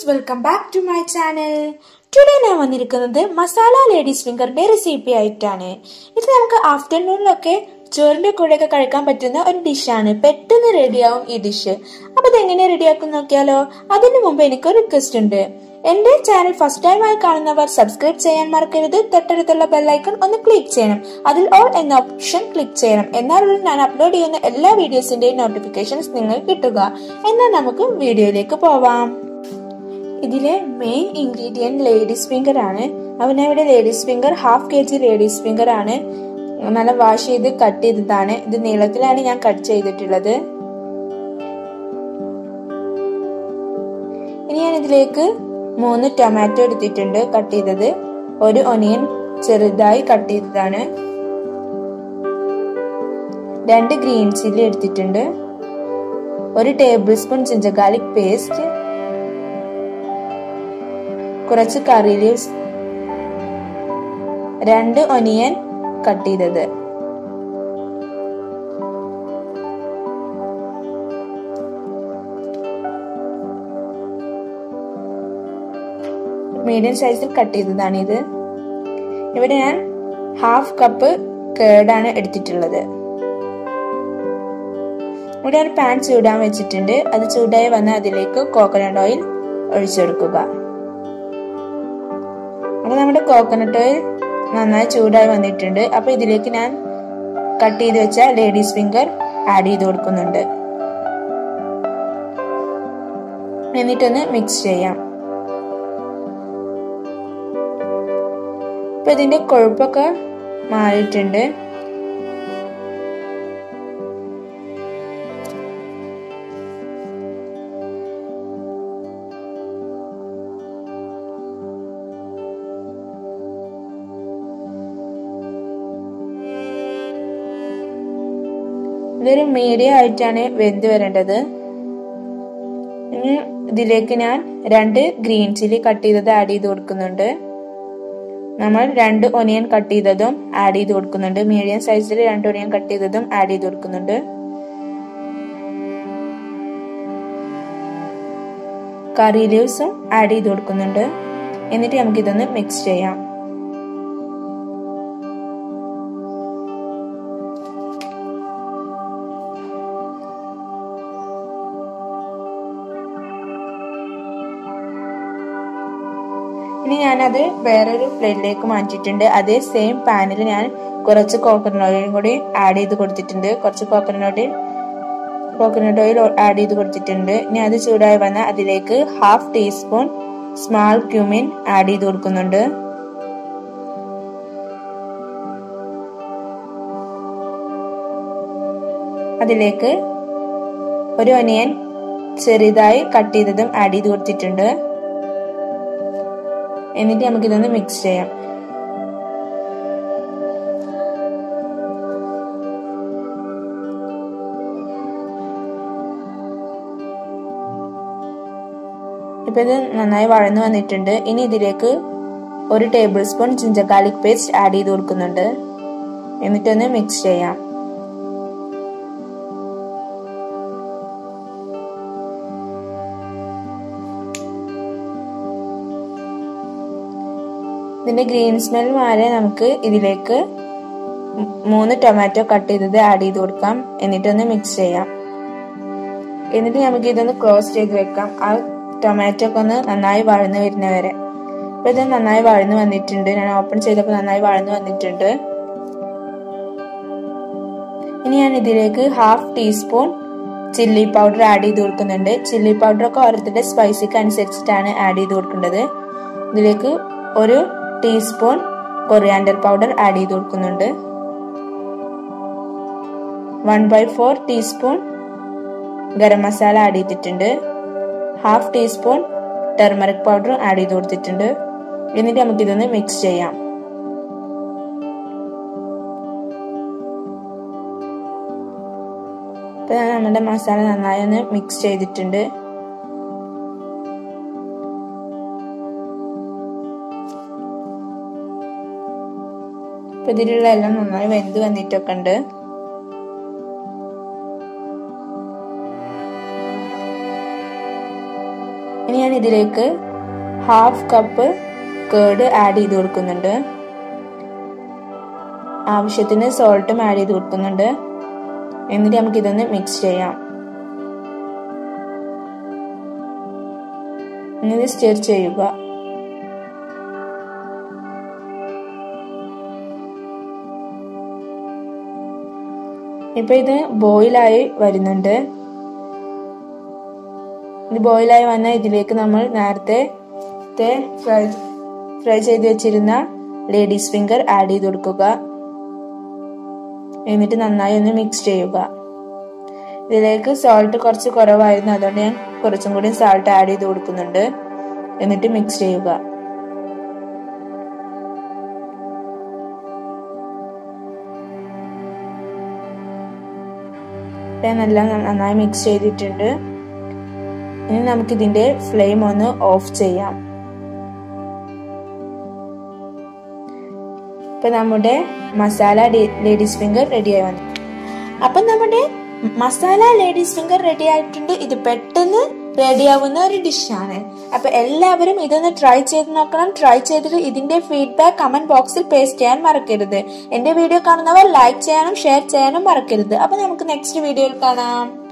welcome back to my channel today ഞാൻ വന്നിരിക്കുന്നത് masala ladies ഫിംഗറിന്റെ recipe ആയിട്ടാണ് ഇത് നമുക്ക് ആഫ്റ്റർനൂണിലൊക്കെ ചോറിന്റെ കൂടെയൊക്കെ കഴിക്കാൻ പറ്റുന്ന ഒരു ഡിഷാണ് പെട്ടെന്ന് റെഡിയാവും ഈ ഡിഷ് അപ്പൊ ഇതെങ്ങനെ റെഡിയാക്കും നോക്കിയാലോ അതിനു മുമ്പ് എനിക്ക് ഒരു റിക്വസ്റ്റ് ഉണ്ട് എന്റെ ചാനൽ ഫസ്റ്റ് ടൈം ആയി കാണുന്നവർ സബ്സ്ക്രൈബ് ചെയ്യാൻ മറക്കരുത് തൊട്ടടുത്തുള്ള ബെല്ലൈക്കൺ ഒന്ന് ക്ലിക്ക് ചെയ്യണം അതിൽ ഓൾ എന്ന ഓപ്ഷൻ ക്ലിക്ക് ചെയ്യണം എന്നാലുള്ള ഞാൻ അപ്ലോഡ് ചെയ്യുന്ന എല്ലാ വീഡിയോസിന്റെയും നോട്ടിഫിക്കേഷൻസ് നിങ്ങൾക്ക് കിട്ടുക എന്നാൽ നമുക്ക് വീഡിയോയിലേക്ക് പോവാം ഇതിലെ മെയിൻ ഇൻഗ്രീഡിയന്റ് ലേഡീസ് ഫിംഗർ ആണ് അവനവിടെ ladies finger half K G ladies finger ആണ് നല്ല വാഷ് ചെയ്ത് കട്ട് ചെയ്തതാണ് ഇത് നീളത്തിലാണ് ഞാൻ കട്ട് ചെയ്തിട്ടുള്ളത് ഇനി ഞാൻ ഇതിലേക്ക് മൂന്ന് ടൊമാറ്റോ എടുത്തിട്ടുണ്ട് കട്ട് ചെയ്തത് ഒരു ഒനിയൻ ചെറുതായി കട്ട് ചെയ്തതാണ് രണ്ട് ഗ്രീൻ ചില്ലി എടുത്തിട്ടുണ്ട് ഒരു tablespoon ginger garlic paste കുറച്ച് കറി ലീവ്സ് രണ്ട് ഒനിയൻ കട്ട് ചെയ്തത് മീഡിയം സൈസിൽ കട്ട് ചെയ്തതാണ് ഇത് ഇവിടെ ഞാൻ ഹാഫ് കപ്പ് കേടാണ് എടുത്തിട്ടുള്ളത് ഇവിടെ ഒരു പാൻ ചൂടാൻ വെച്ചിട്ടുണ്ട് അത് ചൂടായി വന്ന് അതിലേക്ക് കോക്കനട്ട് ഓയിൽ ഒഴിച്ചെടുക്കുക അപ്പൊ നമ്മുടെ കോക്കനട്ട് ഓയിൽ നന്നായി ചൂടായി വന്നിട്ടുണ്ട് അപ്പൊ ഇതിലേക്ക് ഞാൻ കട്ട് ചെയ്ത് വെച്ച ലേഡീസ് ഫിംഗർ ആഡ് ചെയ്ത് കൊടുക്കുന്നുണ്ട് എന്നിട്ടൊന്ന് മിക്സ് ചെയ്യാം ഇപ്പൊ ഇതിന്റെ കൊഴുപ്പൊക്കെ മാറിയിട്ടുണ്ട് ഇതൊരു മീഡിയം ആയിട്ടാണ് വെന്ത് വരേണ്ടത് ഇനി ഇതിലേക്ക് ഞാൻ രണ്ട് ഗ്രീൻ ചില്ലി കട്ട് ചെയ്തത് ആഡ് ചെയ്ത് കൊടുക്കുന്നുണ്ട് നമ്മൾ രണ്ട് ഒനിയൻ കട്ട് ചെയ്തതും ആഡ് ചെയ്ത് കൊടുക്കുന്നുണ്ട് മീഡിയം സൈസിൽ രണ്ട് ഒനിയൻ കട്ട് ചെയ്തതും ആഡ് ചെയ്ത് കൊടുക്കുന്നുണ്ട് കറി ലീവ്സും ആഡ് ചെയ്ത് കൊടുക്കുന്നുണ്ട് എന്നിട്ട് നമുക്ക് ഇതൊന്ന് മിക്സ് ചെയ്യാം ഇനി ഞാനത് വേറൊരു പ്ലേറ്റിലേക്ക് മാറ്റിയിട്ടുണ്ട് അതേ സെയിം പാനിൽ ഞാൻ കുറച്ച് കോക്കനട്ട് ഓയിലും കൂടി ആഡ് ചെയ്ത് കൊടുത്തിട്ടുണ്ട് കുറച്ച് coconut oil coconut oil add ചെയ്ത് കൊടുത്തിട്ടുണ്ട് ഇനി അത് ചൂടായി വന്നാൽ അതിലേക്ക് half teaspoon small cumin add ചെയ്ത് കൊടുക്കുന്നുണ്ട് അതിലേക്ക് ഒരു ഒനിയൻ ചെറുതായി കട്ട് ചെയ്തതും ആഡ് ചെയ്ത് കൊടുത്തിട്ടുണ്ട് എന്നിട്ട് നമുക്കിതൊന്ന് മിക്സ് ചെയ്യാം ഇപ്പൊ ഇത് നന്നായി വഴന്നു വന്നിട്ടുണ്ട് ഇനി ഇതിലേക്ക് ഒരു tablespoon ginger garlic paste add ചെയ്ത് കൊടുക്കുന്നുണ്ട് എന്നിട്ടൊന്ന് മിക്സ് ചെയ്യാം ഇതിന്റെ ഗ്രീൻ സ്മെൽ മാറി നമുക്ക് ഇതിലേക്ക് മൂന്ന് ടൊമാറ്റോ കട്ട് ചെയ്തത് ആഡ് ചെയ്ത് കൊടുക്കാം എന്നിട്ടൊന്ന് മിക്സ് ചെയ്യാം എന്നിട്ട് നമുക്ക് ഇതൊന്ന് ക്ലോസ് ചെയ്ത് വെക്കാം ആ ടൊമാറ്റോ ഒക്കെ ഒന്ന് നന്നായി വഴന്നു വരുന്നവരെ ഇപ്പൊ ഇത് നന്നായി വഴന്നു വന്നിട്ടുണ്ട് ഞാൻ ഓപ്പൺ ചെയ്തപ്പോൾ നന്നായി വഴന്നു വന്നിട്ടുണ്ട് ഇനി ഞാൻ ഇതിലേക്ക് half teaspoon chilli powder add ചെയ്ത് കൊടുക്കുന്നുണ്ട് ചില്ലി പൗഡർ ഒക്കെ ഓരോരുത്തരുടെ സ്പൈസിക്ക് അനുസരിച്ചിട്ടാണ് ആഡ് ചെയ്ത് കൊടുക്കേണ്ടത് ഇതിലേക്ക് ഒരു ടീസ്പൂൺ കൊറിയാൻഡർ പൗഡർ ആഡ് ചെയ്ത് കൊടുക്കുന്നുണ്ട് one by four teaspoon garam masala add ചെയ്തിട്ടുണ്ട് half teaspoon turmeric powder add ചെയ്ത് കൊടുത്തിട്ടുണ്ട് എന്നിട്ട് നമുക്കിതൊന്ന് മിക്സ് ചെയ്യാം ഇപ്പൊ നമ്മുടെ മസാല നന്നായി ഒന്ന് മിക്സ് ചെയ്തിട്ടുണ്ട് ഇപ്പൊ ഇതിലുള്ള എല്ലാം നന്നായി വെന്ത് വന്നിട്ടൊക്കെ ഉണ്ട് ഇനി ഞാൻ ഇതിലേക്ക് ഹാഫ് കപ്പ് കേർഡ് ആഡ് ചെയ്ത് കൊടുക്കുന്നുണ്ട് ആവശ്യത്തിന് സോൾട്ടും ആഡ് ചെയ്ത് കൊടുക്കുന്നുണ്ട് എന്നിട്ട് നമുക്ക് ഇതൊന്ന് മിക്സ് ചെയ്യാം എന്നിട്ട് സ്റ്റിർ ചെയ്യുക ഇപ്പൊ ഇത് ബോയിലായി വരുന്നുണ്ട് ഇത് ബോയിലായി വന്ന ഇതിലേക്ക് നമ്മൾ നേരത്തെ ഫ്രൈ ഫ്രൈ ചെയ്ത് വെച്ചിരുന്ന ലേഡീസ് ഫിംഗർ ആഡ് ചെയ്ത് കൊടുക്കുക എന്നിട്ട് നന്നായി ഒന്ന് മിക്സ് ചെയ്യുക ഇതിലേക്ക് സോൾട്ട് കുറച്ച് കുറവായിരുന്നു അതുകൊണ്ട് ഞാൻ കുറച്ചും കൂടി സാൾട്ട് ആഡ് ചെയ്ത് കൊടുക്കുന്നുണ്ട് എന്നിട്ട് മിക്സ് ചെയ്യുക നല്ല നന്നായി മിക്സ് ചെയ്തിട്ടുണ്ട് ഇനി നമുക്ക് ഇതിന്റെ ഫ്ലെയിം ഒന്ന് ഓഫ് ചെയ്യാം ഇപ്പൊ നമ്മുടെ മസാല ലേഡീസ് ഫിംഗർ റെഡിയായി വന്നു അപ്പൊ നമ്മുടെ മസാല ലേഡീസ് ഫിംഗർ റെഡി ആയിട്ടുണ്ട് ഇത് പെട്ടെന്ന് റെഡിയാവുന്ന ഒരു ഡിഷാണ് അപ്പൊ എല്ലാവരും ഇതൊന്ന് ട്രൈ ചെയ്ത് നോക്കണം ട്രൈ ചെയ്തിട്ട് ഇതിന്റെ ഫീഡ്ബാക്ക് കമന്റ് ബോക്സിൽ പേസ്റ്റ് ചെയ്യാൻ മറക്കരുത് എന്റെ വീഡിയോ കാണുന്നവർ ലൈക്ക് ചെയ്യാനും ഷെയർ ചെയ്യാനും മറക്കരുത് അപ്പൊ നമുക്ക് നെക്സ്റ്റ് വീഡിയോയിൽ കാണാം